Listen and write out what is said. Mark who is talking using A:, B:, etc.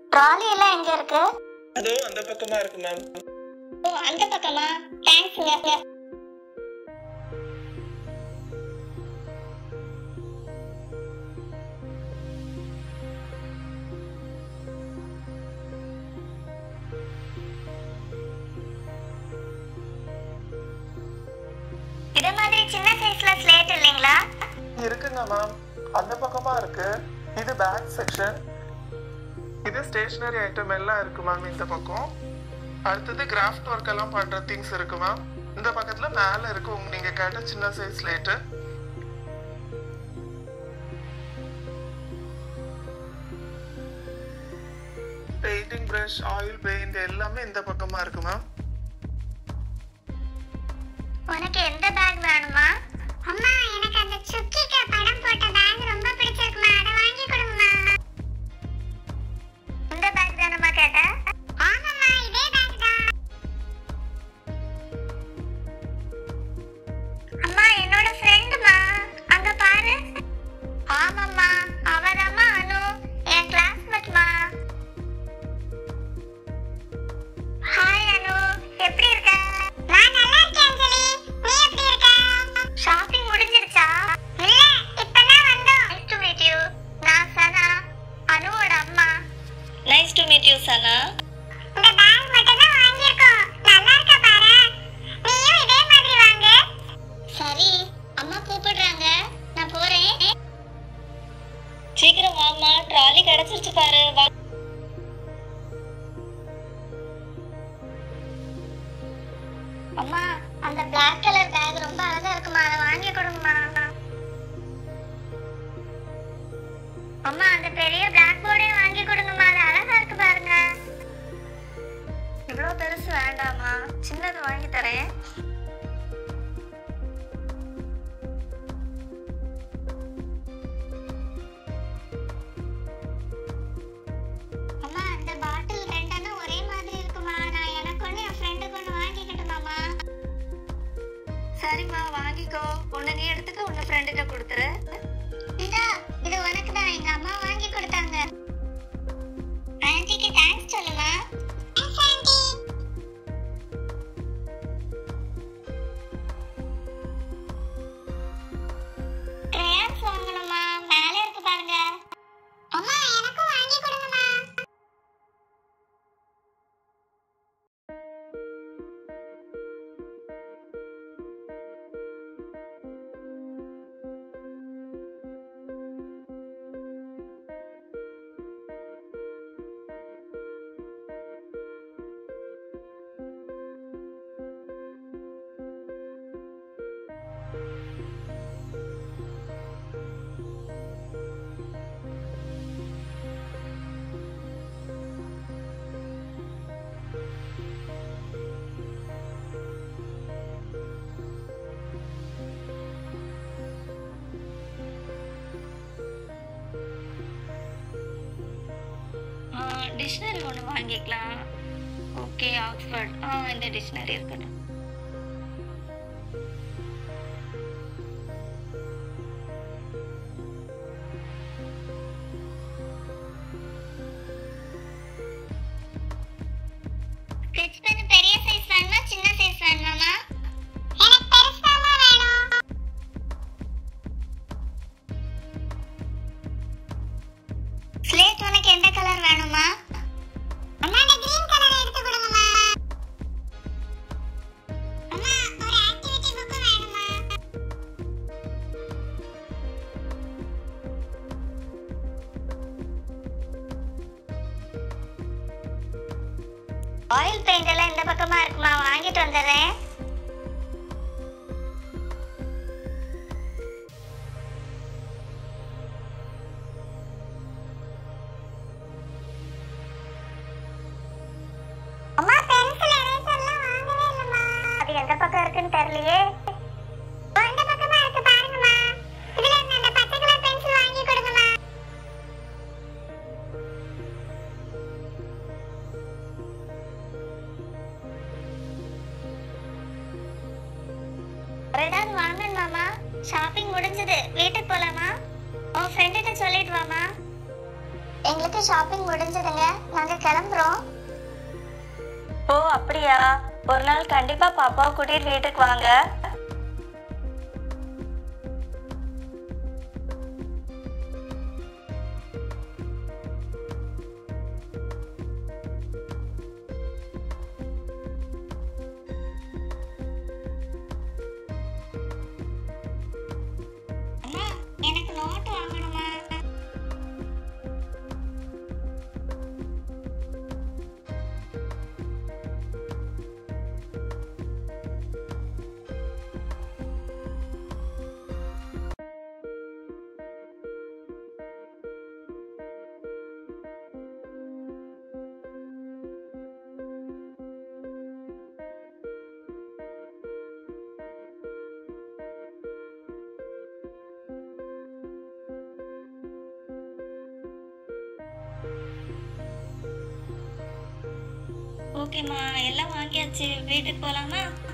A: trolley எல்லாம் எங்க இருக்கு
B: அதோ அந்த பக்கமா இருக்கு மேம்
A: ஓ அந்த பக்கமா தேங்க்ஸ்ங்க இதே மாதிரி சின்ன சைஸ்ல ஸ்லேட் இல்லைங்களா
B: இருக்குங்க மேம் அந்த பக்கமா இருக்கு இது பேக் செக்ஷன் இது ஸ்டேஷனரி ஐட்டம் எல்லாம் இருக்கு மேம் இந்த பக்கம் அடுத்தது கிராஃப்ட் ஒர்க் எல்லாம் பண்ற திங்ஸ் இருக்கு மேம் இந்த பக்கத்துல மேல இருக்கு உங்க நீங்க கேட்ட சின்ன சைஸ் லேட்டு பெயிண்டிங் பிரஷ் ஆயில் பெயிண்ட் எல்லாமே இந்த பக்கமா இருக்கு மேம்
A: உனக்கு எந்த பேக் வேணுமா அம்மா எனக்கு அந்த சுக்கிக்க படம் போட்ட பேக் ரொம்ப பிடிச்சிருக்குமா அதை வாங்கி கொடுங்கம்மா இந்த பேக் தானம்மா கேட்ட ஆமாம்மா இதே பேக் தான் அம்மா என்னோட ஃப்ரெண்டுமா அங்க பாரு ஆமாம்மா அவதாம்மா அனு என் கிளாஸ்மேட்மா ஹாய் அனு எப்படி இருக்க நான் நல்லா இருக்கேன் அஞ்சலி நீ எப்படி இருக்க ஷாப்பிங் முடிஞ்சிருச்சா இல்ல இப்பதான் வந்தோம் நைஸ் டு மீட் யூ நான் சனா அனுவோட அம்மா
C: nice to meet you Sana
A: இந்த பேக் மட்டும் தான் வாங்கியிருக்கோம் நல்லா இருக்க பாரு நீயும் இதே மாதிரி வாங்கு சரி அம்மா கூப்பிடுறாங்க நான் போறேன்
C: சீக்கிரம் வாமா ட்ராலி கிடைச்சிருச்சு பாரு வா
A: அம்மா அந்த பிளாக் கலர் பேக் ரொம்ப அழகா இருக்குமா அதை வாங்கி கொடுங்கம்மா அம்மா அந்த பெரிய பிளாக் போர்டே வாங்கி கொடுங்கம்மா அது அழகா இருக்கு பாருங்க
C: இவ்வளோ பெருசு வேண்டாமா சின்னது வாங்கி தரேன்
A: அம்மா அந்த பாட்டில் ரெண்டெண்ணும் ஒரே மாதிரி இருக்குமா நான் எனக்கு ஒன்று என் ஃப்ரெண்டுக்கு ஒன்று வாங்கிக்கிட்டுமாம்மா
C: சரிம்மா வாங்கிக்கோ ஒன்று நீ எடுத்துக்க ஒன்று ஃப்ரெண்டுகிட்ட கொடுத்துரு
A: இதா இது உனக்கு தான் எங்க அம்மா வாங்கி கொடுத்தாங்க ஆன்ட்டிக்கு தேங்க்ஸ் சொல்லுமா ஆன்ட்டி கிரேயான்ஸ் வாங்கணுமா மேலே இருக்கு பாருங்க அம்மா எனக்கும் வாங்கி கொடுங்கம்மா
C: டிக்ஷனரி ஒன்று வாங்கிக்கலாம் ஓகே ஆக்ஸ்ஃபோர்ட் ஆ இந்த டிக்ஷனரி இருக்கட்டும்
A: ஸ்கெட்ச் பென் பெரிய சைஸ் வேணுமா சின்ன சைஸ் வேணுமாமா எனக்கு பெருசாமா வேணும் ஸ்லேட் உனக்கு எந்த கலர் வேணுமா அம்மா இந்த கிரீன் கலர் எடுத்து கொடுங்கம்மா அம்மா ஒரு ஆக்டிவிட்டி புக் வேணுமா ஆயில் பெயிண்ட் எல்லாம் இந்த பக்கமா இருக்குமா வாங்கிட்டு வந்துடுறேன் அம்மா பென்சில் எரேசர்லாம் வாங்கவே இல்லம்மா அது எந்த பக்கம் இருக்குன்னு தெரியலையே அந்த பக்கமா இருக்கு பாருங்கம்மா இதுல இருந்து அந்த பச்சை கலர் பென்சில் வாங்கி கொடுங்கம்மா ஏதாவது வாங்கணுமாமா ஷாப்பிங் முடிஞ்சது வீட்டுக்கு போலாமா உன் ஃப்ரெண்டுகிட்ட சொல்லிட்டு வாமா எங்களுக்கு ஷாப்பிங் முடிஞ்சதுங்க நாங்க கிளம்புறோம்
C: ஓ அப்படியா ஒரு நாள் கண்டிப்பா பாப்பாவை கூட்டிட்டு வீட்டுக்கு வாங்க அம்மா எனக்கு நோட் வாங்கணுமா ஓகேம்மா எல்லாம் வாங்கியாச்சு வீட்டுக்கு போலாமா